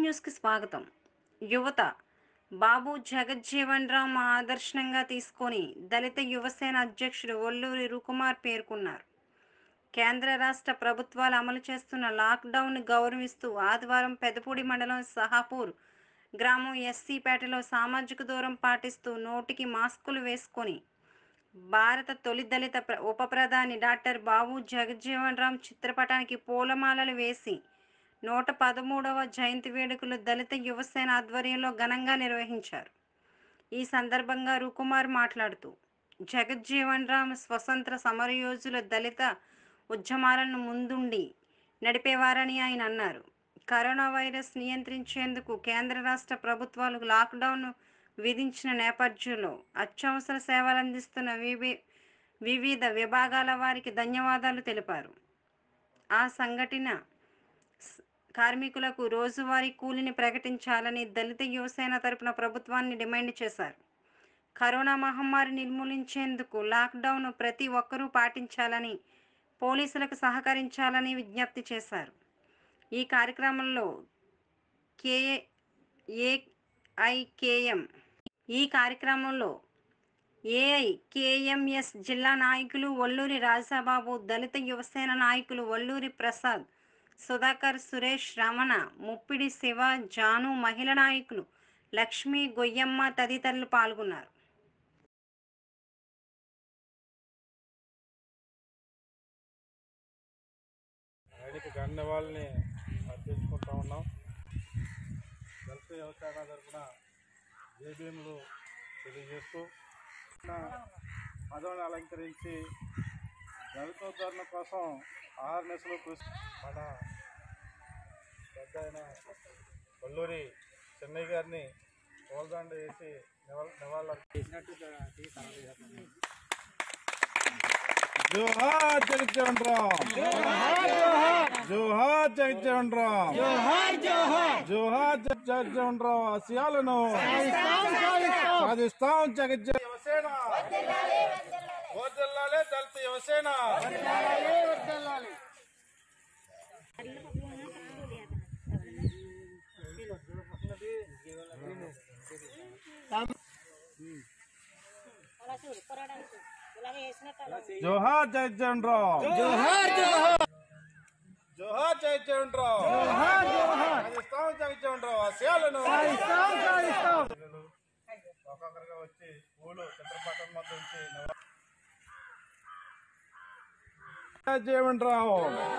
న్యూస్కి స్వాగతం యువత బాబు జగజ్జీవన్ రామ్ ఆదర్శంగా తీసుకొని దళిత యువసేన అధ్యక్షుడు ఒల్లూరి రుకుమార్ పేర్కొన్నారు కేంద్ర రాష్ట్ర ప్రభుత్వాలు అమలు చేస్తున్న లాక్డౌన్ గౌరవిస్తూ ఆదివారం పెదపూడి మండలం సహాపూర్ గ్రామం ఎస్సీపేటలో సామాజిక దూరం పాటిస్తూ నోటికి మాస్కులు వేసుకొని భారత తొలి దళిత ప్ర- ఉప ప్రధాని డాక్టర్ బాబు జగజ్జీవన్ రామ్ చిత్రపటానికి పూలమాలలు వేసి నూట పదమూడవ జయంతి వేడుకలు దళిత యువసేన ఆధ్వర్యంలో ఘనంగా నిర్వహించారు ఈ సందర్భంగా రుకుమార్ మాట్లాడుతూ జగజ్జీవన్ రామ్ స్వతంత్ర సమరయోజుల దళిత ఉద్యమాలను ముందుండి నడిపేవారని ఆయన అన్నారు కరోనా వైరస్ నియంత్రించేందుకు కేంద్ర రాష్ట్ర ప్రభుత్వాలు లాక్డౌన్ విధించిన నేపథ్యంలో అత్యవసర సేవలు అందిస్తున్న వివి వివిధ విభాగాల వారికి ధన్యవాదాలు తెలిపారు ఆ సంఘటన స్- కార్మికులకు రోజువారీ కూలిని ప్రకటించాలని దళిత యువసేన తరపున ప్రభుత్వాన్ని డిమాండ్ చేశారు కరోనా మహమ్మారి నిర్మూలించేందుకు లాక్డౌన్ ప్రతి ఒక్కరూ పాటించాలని పోలీసులకు సహకరించాలని విజ్ఞప్తి చేశారు ఈ కార్యక్రమంలో కే ఏఐకేఎం ఈ కార్యక్రమంలో ఏఐకేఎంఎస్ జిల్లా నాయకులు ఒల్లూరి రాజాబాబు దళిత యువసేన నాయకులు ఒల్లూరి ప్రసాద్ సుధాకర్ సురేష్ రమణ ముప్పిడి శివ జాను మహిళా నాయకులు లక్ష్మి గొయ్యమ్మ తదితరులు పాల్గొన్నారు ఆయనకి ధన్యవాళ్ళని అర్పించుకుంటా ఉన్నాం దళిత వ్యవసాయ తరఫున జేబీఎంలు తెలియజేస్తూ నా పదవిని అలంకరించి దళితోద్ధరణ కోసం ఆరు నెలలు కృషి మన పెద్ద ఆయన కొల్లూరి చెన్నయ్య గారిని పూలదండ వేసి నివాళ నివాళులు జోహార్ జగజ్జీవన్ రామ్ జోహార్ జగజ్జీవన్ రామ్ జోహార్ జగజ్జీవన్ రామ్ ఆశయాలను సాధిస్తాం జగజ్జీవన్ యువసేన వర్ధిల్లాలే దళిత యువసేన జోహార్ జగజ్జీవన్ రామ్ జోహార్ జోహార్ జోహార్ జగజ్జీవన్ రామ్ జోహార్ జోహార్ సాధిస్తాం జగజ్జీవన్ రామ్ ఆశయాలను పిల్లలు ఒక్కొక్కరుగా వచ్చి పూలు చిత్రపటం మధ్య ఉంచి జగజ్జీవన్ రావు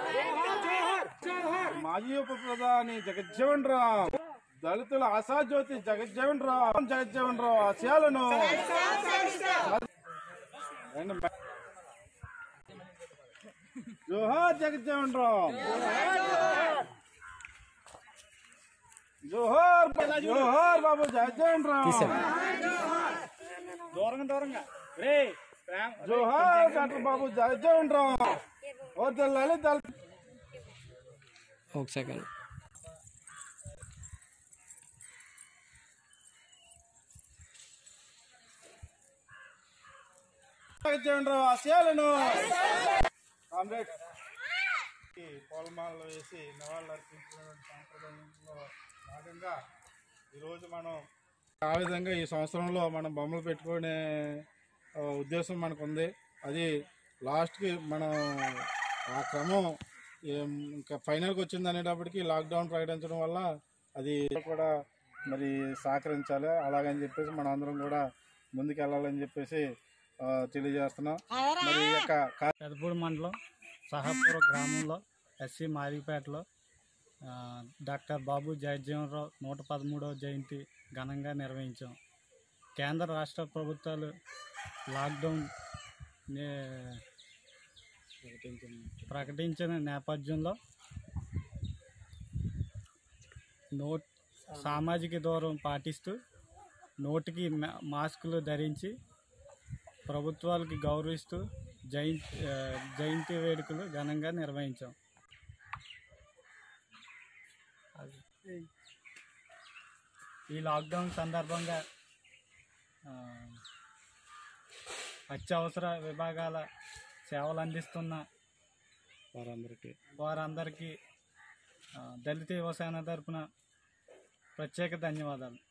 మాజీ ఉప ప్రధాని జగజ్జీవన్ రామ్ దళితుల ఆశాజ్యోతి జగజ్జీవన్ రామ్ జగజ్జీవన్ రావు ఆశయాలను రండి మ- జోహార్ జగజ్జీవన్ రామ్ జోహార్ జోహార్ బాబు జగజ్జీవన్ రామ్ దూరంగా దూరంగా రే జోహార్ డాక్టర్ బాబు జగజ్జీవన్ రామ్ ఓ తెల్లాలి దళిత ఒక సెకండ్ జగజ్జీవన్ రావు ఆశయాలను కామ్రేడ్ ఈ పూలమాలలో వేసి నివాళులు అర్పించినటువంటి సాంప్రదాయంలో భాగంగా ఈరోజు మనం ఆ విధంగా ఈ సంవత్సరంలో మనం బొమ్మలు పెట్టుకునే ఆ, ఉద్దేశం మనకు ఉంది అది లాస్ట్కి మనం ఆ క్రమం ఏం ఇంకా ఫైనల్కి వచ్చింది అనేటప్పటికి లాక్డౌన్ ప్రకటించడం వల్ల అది కూడా మరి సహకరించాలి అలాగని చెప్పేసి మన అందరం కూడా ముందుకు వెళ్ళాలని చెప్పేసి ఆ, తెలియజేస్తున్నాం మరి ఈ యొక్క కా- పెదపూడి మండలం సహాపుర గ్రామంలో ఎస్సీ మాదిపేటలో ఆ, డాక్టర్ బాబు జయజీవనరావు నూట పదమూడవ జయంతి ఘనంగా నిర్వహించాం కేంద్ర రాష్ట్ర ప్రభుత్వాలు లాక్డౌన్ నే- ప్రకటించిన నేపథ్యంలో నోట్ సామాజిక దూరం పాటిస్తూ నోటికి మా- మాస్కులు ధరించి ప్రభుత్వాలకి గౌరవిస్తూ జయంతి ఆ, జయంతి వేడుకలు ఘనంగా నిర్వహించాం అది. ఈ లాక్డౌన్ సందర్భంగా ఆ, అత్యవసర విభాగాల సేవలు అందిస్తున్న వారందరికీ వారందరికీ ఆ, దళిత యువసేన తరపున ప్రత్యేక ధన్యవాదాలు